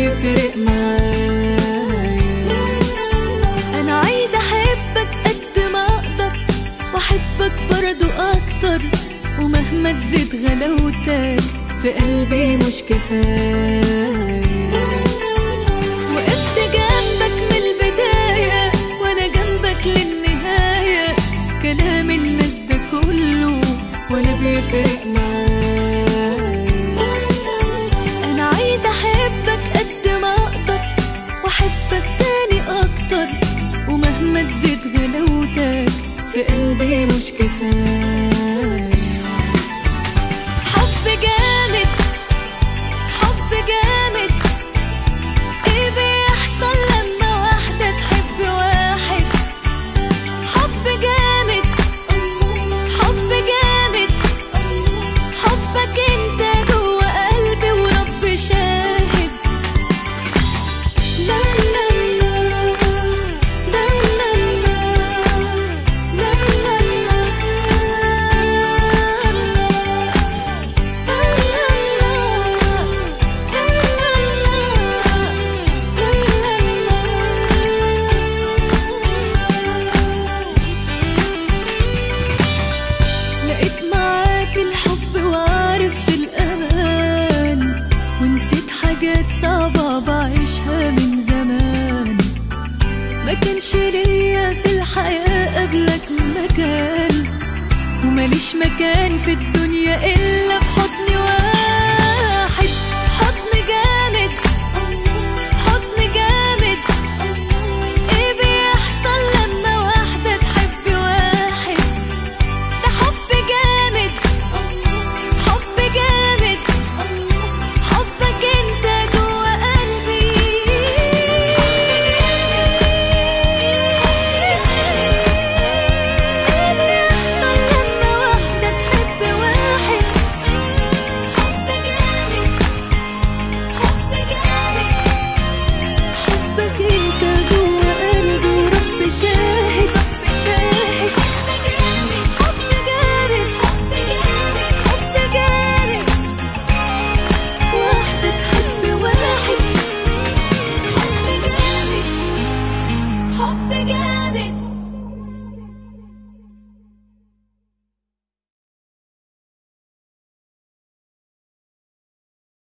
بيفرق معايا انا عايزه احبك قد ما اقدر واحبك برضو اكتر ومهما تزيد غلاوتك في قلبي مش كفاية وقفت جنبك من البدايه وانا جنبك للنهايه كلام الناس ده كله ولا بيفرق معايا انا عايزه احبك قد ما اقدر واحبك تاني اكتر ومهما تزيد غلاوتك في قلبي مش كفاية حب جامد حب جامد ايه بيحصل لما واحدة تحب واحد حب جامد حب جامد حبك انت جوا قلبي ورب شاهد لا لا لا لا لا لا لا لقيت معاك الحب وعرفت الأمان ونسيت حاجات صعبة بعيشها من زمان ما كانش ليا في الحياة قبلك مكان وماليش مكان في الدنيا إلا في حضني وأنا